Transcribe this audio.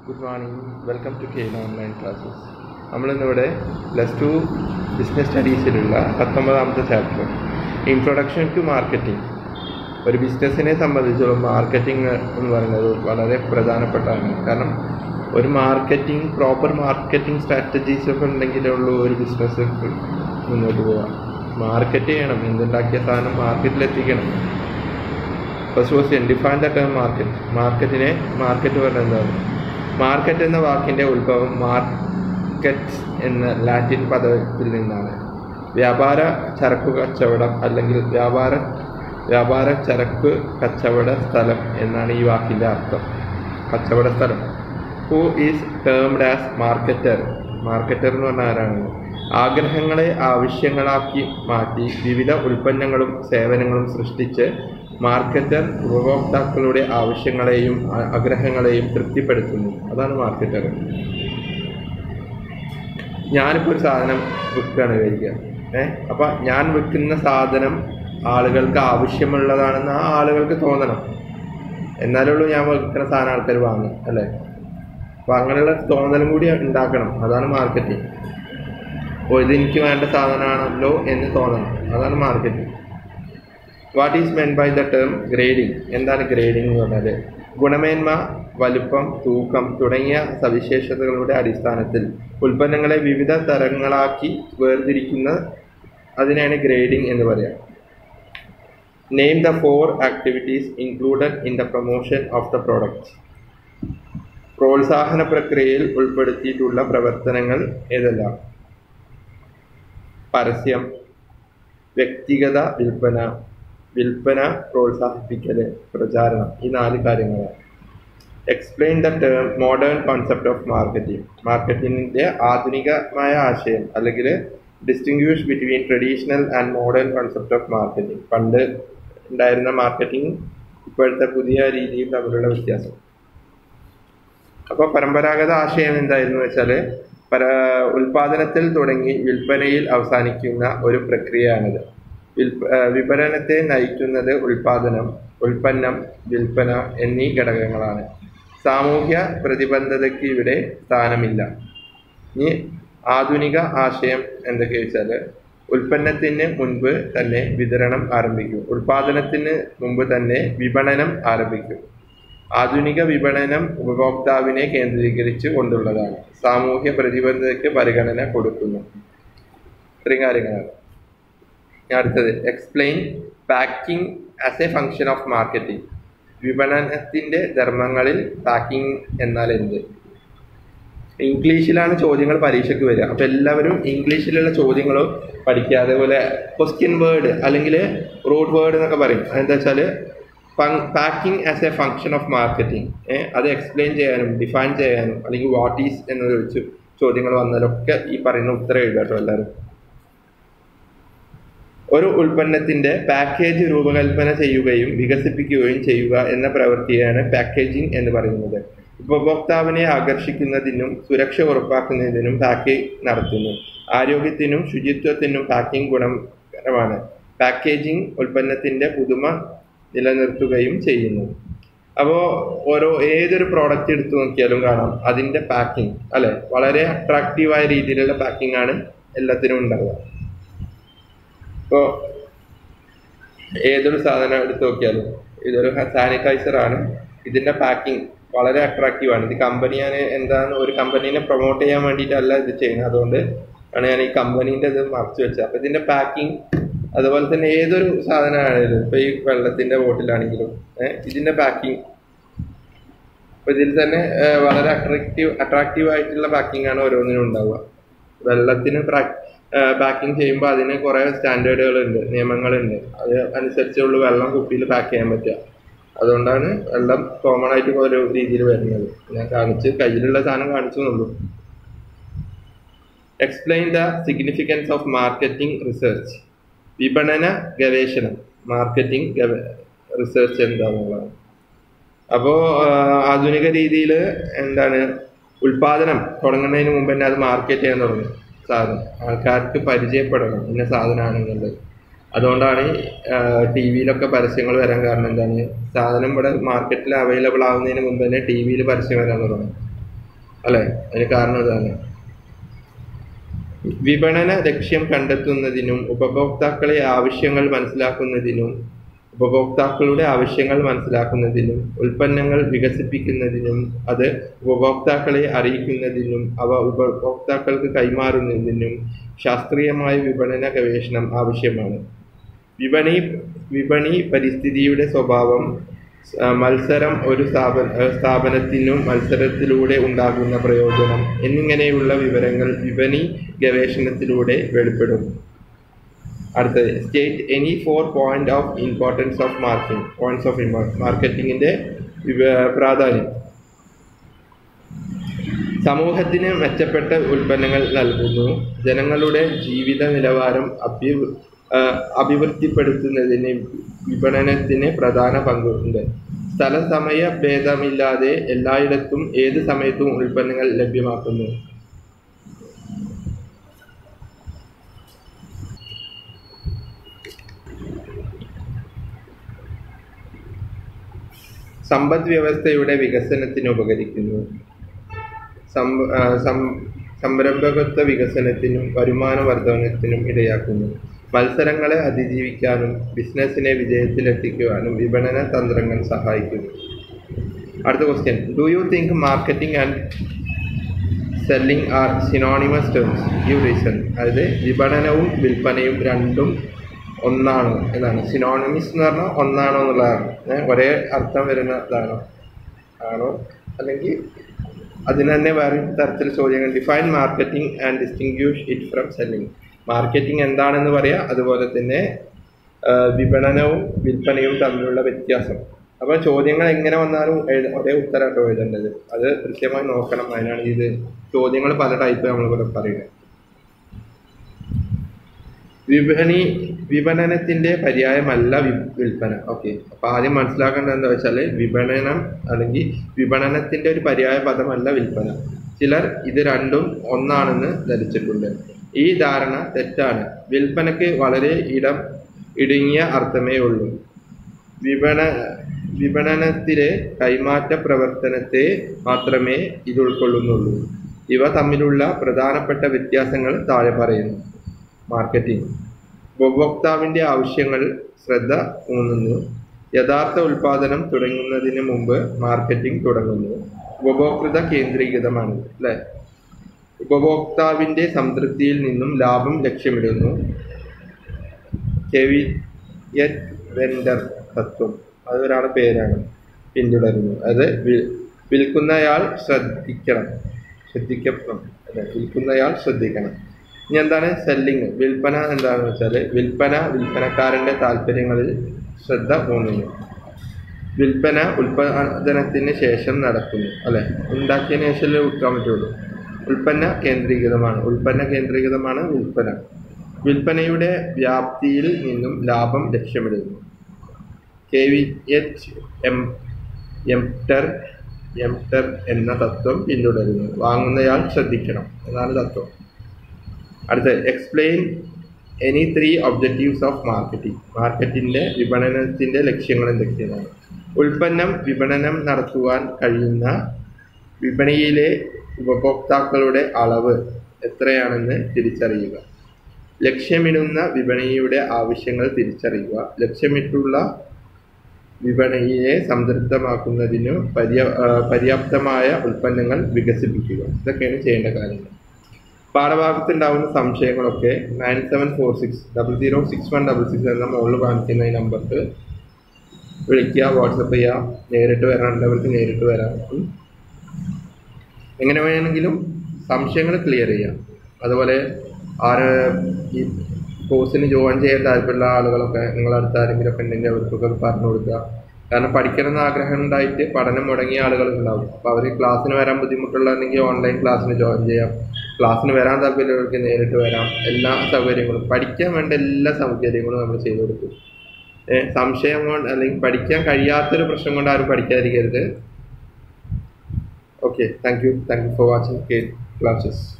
Good morning welcome to Cane online classes നമ്മളിന്നിവിടെ plus two business സ്റ്റഡീസിലുള്ള പത്തൊമ്പതാമത്തെ chapter introduction to marketing ഒരു ബിസിനസ്സിനെ സംബന്ധിച്ചോളം മാർക്കറ്റിംഗ് എന്ന് പറയുന്നത് വളരെ പ്രധാനപ്പെട്ടതാണ് കാരണം ഒരു മാർക്കറ്റിംഗ് പ്രോപ്പർ മാർക്കറ്റിംഗ് സ്ട്രാറ്റജീസ് ഒക്കെ ഉണ്ടെങ്കിലേ ഉള്ളൂ ഒരു ബിസിനസ് മുന്നോട്ട് പോകാം മാർക്കറ്റ് ചെയ്യണം എന്തുണ്ടാക്കിയ സാധനം മാർക്കറ്റിൽ എത്തിക്കണം first question define the term market മാർക്കറ്റിനെ മാർക്കറ്റ് പറഞ്ഞാൽ എന്താണ് മാർക്കറ്റ് എന്ന വാക്കിൻ്റെ ഉത്ഭവം മാർക്കറ്റ് എന്ന ലാറ്റിൻ പദത്തിൽ നിന്നാണ് വ്യാപാര ചരക്കു കച്ചവടം അല്ലെങ്കിൽ വ്യാപാര വ്യാപാര ചരക്ക് കച്ചവട സ്ഥലം എന്നാണ് ഈ വാക്കിൻ്റെ അർത്ഥം കച്ചവട സ്ഥലം who is termed as marketer marketer എന്ന് പറഞ്ഞാൽ ആരാണ് ആഗ്രഹങ്ങളെ ആവശ്യങ്ങളാക്കി മാറ്റി വിവിധ ഉൽപ്പന്നങ്ങളും സേവനങ്ങളും സൃഷ്ടിച്ച് മാർക്കറ്റർ ഉപഭോക്താക്കളുടെ ആവശ്യങ്ങളെയും അ- ആഗ്രഹങ്ങളെയും തൃപ്തിപ്പെടുത്തുന്നു അതാണ് മാർക്കറ്റർ ഞാനിപ്പോൾ ഒരു സാധനം വിൽക്കുകയാണ് വിചാരിക്കുക ഏഹ് അപ്പം ഞാൻ വിൽക്കുന്ന സാധനം ആളുകൾക്ക് ആവശ്യമുള്ളതാണെന്ന് ആ ആളുകൾക്ക് തോന്നണം എന്നാലേ ഉള്ളൂ ഞാൻ വിൽക്കുന്ന സാധനം ആൾക്കാർ വാങ്ങും അല്ലേ അപ്പം അങ്ങനെയുള്ള തോന്നലും കൂടി ഉണ്ടാക്കണം അതാണ് മാർക്കറ്റിംഗ് അപ്പോൾ ഇത് എനിക്ക് വേണ്ട സാധനമാണല്ലോ എന്ന് തോന്നണം അതാണ് marketing what is meant by the term grading എന്താണ് ഗ്രേഡിംഗ് എന്ന് പറഞ്ഞാൽ ഗുണമേന്മ വലുപ്പം തൂക്കം തുടങ്ങിയ സവിശേഷതകളുടെ അടിസ്ഥാനത്തിൽ ഉൽപ്പന്നങ്ങളെ വിവിധ തരങ്ങളാക്കി വേർതിരിക്കുന്ന അതിനാണ് ഗ്രേഡിംഗ് എന്ന് പറയാം name the four activities included in the promotion of the product പ്രോത്സാഹന പ്രക്രിയയിൽ ഉൾപ്പെടുത്തിയിട്ടുള്ള പ്രവർത്തനങ്ങൾ ഏതെല്ലാം പരസ്യം വ്യക്തിഗത വിൽപ്പന വിൽപ്പന പ്രോത്സാഹിപ്പിക്കൽ പ്രചാരണം ഈ നാല് കാര്യങ്ങളാണ് explain the term modern concept of marketing മാർക്കറ്റിംഗിൻ്റെ ആധുനികമായ ആശയം അല്ലെങ്കിൽ distinguish between traditional and modern concept of marketing പണ്ട് ഉണ്ടായിരുന്ന മാർക്കറ്റിംഗ് ഇപ്പോഴത്തെ പുതിയ രീതിയും തമ്മിലുള്ള വ്യത്യാസം അപ്പോൾ പരമ്പരാഗത ആശയം എന്തായിരുന്നു വെച്ചാൽ പര ഉൽപാദനത്തിൽ തുടങ്ങി വിൽപ്പനയിൽ അവസാനിക്കുന്ന ഒരു പ്രക്രിയയാണിത് വിൽപ ആ, വിപണനത്തെ നയിക്കുന്നത് ഉൽപാദനം ഉൽപ്പന്നം വിൽപ്പന എന്നീ ഘടകങ്ങളാണ് സാമൂഹ്യ പ്രതിബദ്ധതയ്ക്ക് ഇവിടെ സ്ഥാനമില്ല ഇനി ആധുനിക ആശയം എന്തൊക്കെ വെച്ചാൽ ഉൽപ്പന്നത്തിന് മുൻപ് തന്നെ വിതരണം ആരംഭിക്കും ഉൽപാദനത്തിന് മുമ്പ് തന്നെ വിപണനം ആരംഭിക്കും ആധുനിക വിപണനം ഉപഭോക്താവിനെ കേന്ദ്രീകരിച്ച് കൊണ്ടുള്ളതാണ് സാമൂഹ്യ പ്രതിബദ്ധതയ്ക്ക് പരിഗണന കൊടുക്കുന്നു ഇത്രയും കാര്യങ്ങളാണ് ഇനി അടുത്തത് explain packing as a function of marketing വിപണനത്തിൻ്റെ ധർമ്മങ്ങളിൽ പാക്കിംഗ് എന്നാൽ എന്ത് ഇംഗ്ലീഷിലാണ് ചോദ്യങ്ങൾ പരീക്ഷയ്ക്ക് വരിക അപ്പോൾ എല്ലാവരും ഇംഗ്ലീഷിലുള്ള ചോദ്യങ്ങൾ പഠിക്കുക അതേപോലെ ക്വസ്റ്റ്യൻ വേർഡ് അല്ലെങ്കിൽ റൂട്ട് വേർഡ് എന്നൊക്കെ പറയും അതെന്താ വെച്ചാൽ packing as a function of marketing അത് എക്സ്പ്ലെയിൻ ചെയ്യാനും ഡിഫൈൻ ചെയ്യാനും അല്ലെങ്കിൽ വാട്ട് ഈസ് എന്ന് ചോദിച്ച് ചോദ്യങ്ങൾ വന്നാലൊക്കെ ഈ പറയുന്ന ഉത്തരം എഴുതാം കേട്ടോ എല്ലാവരും ഒരു ഉൽപ്പന്നത്തിന്റെ പാക്കേജ് രൂപകൽപ്പന ചെയ്യുകയും വികസിപ്പിക്കുകയും ചെയ്യുക എന്ന പ്രവൃത്തിയാണ് പാക്കേജിംഗ് എന്ന് പറയുന്നത് ഉപഭോക്താവിനെ ആകർഷിക്കുന്നതിനും സുരക്ഷ ഉറപ്പാക്കുന്നതിനും പാക്കേജ് നടത്തുന്നു ആരോഗ്യത്തിനും ശുചിത്വത്തിനും പാക്കിംഗ് ഗുണകരമാണ് പാക്കേജിംഗ് ഉൽപ്പന്നത്തിന്റെ പുതുമ നിലനിർത്തുകയും ചെയ്യുന്നു അപ്പോൾ ഓരോ ഏതൊരു പ്രോഡക്റ്റ് എടുത്തു നോക്കിയാലും കാണാം അതിന്റെ പാക്കിംഗ് അല്ലെ വളരെ അട്രാക്റ്റീവായ രീതിയിലുള്ള പാക്കിംഗ് ആണ് എല്ലാത്തിനും ഉണ്ടാവുക ഇപ്പോൾ ഏതൊരു സാധനം എടുത്ത് നോക്കിയാലും ഇതൊരു സാനിറ്റൈസർ ആണ് ഇതിന്റെ പാക്കിംഗ് വളരെ അട്രാക്റ്റീവ് ആണ് ഇത് കമ്പനിയാണ് എന്താണ് ഒരു കമ്പനീനെ പ്രൊമോട്ട് ചെയ്യാൻ വേണ്ടിയിട്ടല്ല ഇത് ചെയ്യുന്നത് അതുകൊണ്ട് ആണ് ഞാൻ ഈ കമ്പനീൻ്റെ ഇത് മറച്ചു വെച്ചത് അപ്പം ഇതിന്റെ പാക്കിംഗ് അതുപോലെ തന്നെ ഏതൊരു സാധനമാണെങ്കിലും ഇപ്പോൾ ഈ വെള്ളത്തിന്റെ ബോട്ടിലാണെങ്കിലും ഏഹ് ഇതിന്റെ പാക്കിംഗ് അപ്പോൾ ഇതിൽ തന്നെ ഏഹ് വളരെ അട്രാക്റ്റീവ് അട്രാക്റ്റീവ് ആയിട്ടുള്ള പാക്കിംഗ് ആണ് ഓരോന്നിനും ഉണ്ടാവുക വെള്ളത്തിന് പാക്കിംഗ് ചെയ്യുമ്പോൾ അതിന് കുറേ സ്റ്റാൻഡേർഡുകളുണ്ട് നിയമങ്ങളുണ്ട് അത് അനുസരിച്ചുള്ള വെള്ളം കുപ്പിയിൽ പാക്ക് ചെയ്യാൻ പറ്റുക അതുകൊണ്ടാണ് വെള്ളം കോമൺ ആയിട്ട് ഓരോ രീതിയിൽ വരുന്നത് ഞാൻ കാണിച്ച് കയ്യിലുള്ള സാധനം കാണിച്ചു എന്നുള്ളൂ explain the significance of marketing research വിപണന ഗവേഷണം മാർക്കറ്റിംഗ് റിസർച്ച് എന്താണെന്നുള്ളതാണ് അപ്പോൾ ആധുനിക രീതിയിൽ എന്താണ് ഉൽപാദനം തുടങ്ങുന്നതിന് മുമ്പ് തന്നെ അത് മാർക്കറ്റ് ചെയ്യാൻ തുടങ്ങും സാധനം ആൾക്കാർക്ക് പരിചയപ്പെടണം ഇന്ന സാധനമാണെന്നുള്ളത് അതുകൊണ്ടാണ് ടി വിയിലൊക്കെ പരസ്യങ്ങൾ വരാൻ കാരണം എന്താണ് സാധനം ഇവിടെ മാർക്കറ്റിൽ അവൈലബിൾ ആവുന്നതിന് മുമ്പ് തന്നെ ടി വിയിൽ പരസ്യം വരാൻ തുടങ്ങും അല്ലെ അതിന് കാരണം ഇതാണ് വിപണന ലക്ഷ്യം കണ്ടെത്തുന്നതിനും ഉപഭോക്താക്കളെ ആവശ്യങ്ങൾ മനസ്സിലാക്കുന്നതിനും ഉപഭോക്താക്കളുടെ ആവശ്യങ്ങൾ മനസ്സിലാക്കുന്നതിനും ഉൽപ്പന്നങ്ങൾ വികസിപ്പിക്കുന്നതിനും അത് ഉപഭോക്താക്കളെ അറിയിക്കുന്നതിനും അവ ഉപഭോക്താക്കൾക്ക് കൈമാറുന്നതിനും ശാസ്ത്രീയമായ വിപണന ഗവേഷണം ആവശ്യമാണ് വിപണി വിപണി പരിസ്ഥിതിയുടെ സ്വഭാവം ആ, മത്സരം ഒരു സ്ഥാപന ആ, സ്ഥാപനത്തിനും മത്സരത്തിലൂടെ ഉണ്ടാകുന്ന പ്രയോജനം എന്നിങ്ങനെയുള്ള വിവരങ്ങൾ വിപണി ഗവേഷണത്തിലൂടെ വെളിപ്പെടും അടുത്തത് state any four point of importance of marketing points of മാർക്കറ്റിംഗിന്റെ പ്രാധാന്യം സമൂഹത്തിന് മെച്ചപ്പെട്ട ഉൽപ്പന്നങ്ങൾ നൽകുന്നു ജനങ്ങളുടെ ജീവിത നിലവാരം അഭ്യു ആ, അഭിവൃദ്ധിപ്പെടുത്തുന്നതിന് വിപണനത്തിന് പ്രധാന പങ്കുണ്ട് സ്ഥല സമയ ഭേദമില്ലാതെ എല്ലായിടത്തും ഏത് സമയത്തും ഉൽപ്പന്നങ്ങൾ ലഭ്യമാക്കുന്നു സമ്പദ് വ്യവസ്ഥയുടെ വികസനത്തിന് ഉപകരിക്കുന്നു സം- ആ, സം- സംരംഭകത്വ വികസനത്തിനും വരുമാന വർധനത്തിനും ഇടയാക്കുന്നു മത്സരങ്ങളെ അതിജീവിക്കാനും ബിസിനസ്സിനെ വിജയത്തിലെത്തിക്കുവാനും വിപണന തന്ത്രങ്ങൾ സഹായിക്കുന്നു അടുത്ത question do you think marketing and selling are synonymous terms you reason അതായത് വിപണനവും വിൽപ്പനയും രണ്ടും ഒന്നാണോ എന്നാണ് സിനോണിമസ് എന്ന് പറഞ്ഞാൽ ഒന്നാണോ എന്നുള്ളതാണ് ഏ, ഒരേ അർത്ഥം വരുന്ന ഇതാണോ ആണോ അല്ലെങ്കിൽ അതിന് തന്നെ വേറെ തരത്തിൽ ചോദ്യങ്ങൾ define marketing and distinguish it from selling marketing എന്താണെന്ന് പറയാം അതുപോലെ തന്നെ ആ, വിപണനവും വിൽപ്പനയും തമ്മിലുള്ള വ്യത്യാസം അപ്പോൾ ചോദ്യങ്ങൾ എങ്ങനെ വന്നാലും എഴുത- ഒരേ ഉത്തരമായിട്ടോ എഴുതേണ്ടത് അത് കൃത്യമായി നോക്കണം അതിനാണ് ഇത് ചോദ്യങ്ങൾ പല ടൈപ്പ് നമ്മളിവിടെ പറയുന്നത് വിപണി വിപണനത്തിന്റെ പര്യായമല്ല വി- വിൽപ്പന ഓക്കെ അപ്പൊ ആദ്യം മനസ്സിലാക്കേണ്ടത് എന്താ വെച്ചാൽ വിപണനം അല്ലെങ്കിൽ വിപണനത്തിന്റെ ഒരു പര്യായ പദമല്ല വിൽപ്പന ചിലർ ഇത് രണ്ടും ഒന്നാണെന്ന് ധരിച്ചിട്ടുണ്ട് ഈ ധാരണ തെറ്റാണ് വിൽപ്പനയ്ക്ക് വളരെ ഇടം ഇടുങ്ങിയ അർത്ഥമേ ഉള്ളൂ വിപണ വിപണനത്തിലെ കൈമാറ്റ പ്രവർത്തനത്തെ മാത്രമേ ഇത് ഉൾക്കൊള്ളുന്നുള്ളൂ ഇവ തമ്മിലുള്ള പ്രധാനപ്പെട്ട വ്യത്യാസങ്ങൾ താഴെ പറയുന്നു മാർക്കറ്റിംഗ് ഉപഭോക്താവിൻ്റെ ആവശ്യങ്ങൾ ശ്രദ്ധ ഊന്നുന്നു യഥാർത്ഥ ഉൽപാദനം തുടങ്ങുന്നതിന് മുമ്പ് മാർക്കറ്റിംഗ് തുടങ്ങുന്നു ഉപഭോക്തൃ കേന്ദ്രീകൃതമാണ് അല്ലേ ഉപഭോക്താവിൻ്റെ സംതൃപ്തിയിൽ നിന്നും ലാഭം ലക്ഷ്യമിടുന്നു കെവിയറ്റ് വെൻഡർ തത്വം അത് ഒരാളുടെ പേരാണ് പിന്തുടരുന്നു അത് വി- വിൽക്കുന്നയാൾ ശ്രദ്ധിക്കണം ശ്രദ്ധിക്കണം അല്ലെ വിൽക്കുന്നയാൾ ശ്രദ്ധിക്കണം ഇനി എന്താണ് സെല്ലിങ് വിൽപ്പന എന്താണെന്ന് വെച്ചാൽ വിൽപ്പന വിൽപ്പനക്കാരൻ്റെ താല്പര്യങ്ങളിൽ ശ്രദ്ധ ഊന്നുന്നു വിൽപ്പന ഉൽപാദനത്തിന് ശേഷം നടക്കുന്നു അല്ലെ ഉണ്ടാക്കിയതിന് ശേഷമല്ലേ വിൽക്കാൻ പറ്റുള്ളൂ ഉൽപ്പന്ന കേന്ദ്രീകൃതമാണ് ഉൽപ്പന്ന കേന്ദ്രീകൃതമാണ് വിൽപ്പന വിൽപ്പനയുടെ വ്യാപ്തിയിൽ നിന്നും ലാഭം ലക്ഷ്യമിടുന്നു കെ വി എച്ച് എം എംറ്റർ എംറ്റർ എന്ന തത്വം പിന്തുടരുന്നു വാങ്ങുന്നയാൾ ശ്രദ്ധിക്കണം എന്നാണ് തത്വം അടുത്ത explain any three objectives of marketing മാർക്കറ്റിൻ്റെ വിപണനത്തിൻ്റെ ലക്ഷ്യങ്ങൾ എന്തൊക്കെയാണ് ഉൽപ്പന്നം വിപണനം നടത്തുവാൻ കഴിയുന്ന വിപണിയിലെ ഉപഭോക്താക്കളുടെ അളവ് എത്രയാണെന്ന് തിരിച്ചറിയുക ലക്ഷ്യമിടുന്ന വിപണിയുടെ ആവശ്യങ്ങൾ തിരിച്ചറിയുക ലക്ഷ്യമിട്ടുള്ള വിപണിയെ സംതൃപ്തമാക്കുന്നതിന് പര്യ ആ, പര്യാപ്തമായ ഉൽപ്പന്നങ്ങൾ വികസിപ്പിക്കുക ഇതൊക്കെയാണ് ചെയ്യേണ്ട കാര്യങ്ങൾ പാഠഭാഗത്ത് ഉണ്ടാവുന്ന സംശയങ്ങളൊക്കെ nine seven four six double zero six one double six എന്ന മുകളിൽ കാണിക്കുന്ന ഈ നമ്പർക്ക് വിളിക്കുക വാട്സപ്പ് ചെയ്യുക നേരിട്ട് വരാനുള്ളവർക്ക് നേരിട്ട് വരാം ഉം. എങ്ങനെ വേണമെങ്കിലും സംശയങ്ങൾ ക്ലിയർ ചെയ്യാം അതുപോലെ ആര് ഈ കോഴ്സിന് ജോയിൻ ചെയ്യാൻ താല്പര്യമുള്ള ആളുകളൊക്കെ നിങ്ങളുടെ അടുത്ത് ആരെങ്കിലും ഒക്കെ ഉണ്ടെങ്കിൽ അവർക്കൊക്കെ പറഞ്ഞു കൊടുക്കുക കാരണം പഠിക്കണം എന്ന് ആഗ്രഹം ഉണ്ടായിട്ട് പഠനം മുടങ്ങിയ ആളുകൾ ഉണ്ടാവും അപ്പോൾ അവർ ക്ലാസ്സിന് വരാൻ ബുദ്ധിമുട്ടുള്ളതെങ്കിൽ ഓൺലൈൻ ക്ലാസ്സിന് ജോയിൻ ചെയ്യാം ക്ലാസ്സിന് വരാൻ താല്പര്യമുള്ളവർക്ക് നേരിട്ട് വരാം എല്ലാ സൗകര്യങ്ങളും പഠിക്കാൻ വേണ്ട എല്ലാ സൗകര്യങ്ങളും നമ്മൾ ചെയ്തു കൊടുക്കും ഏ, സംശയം കൊണ്ട് അല്ലെങ്കിൽ പഠിക്കാൻ കഴിയാത്തൊരു പ്രശ്നം കൊണ്ട് ആരും പഠിക്കാതിരിക്കരുത് okay thank you thank you for watching classes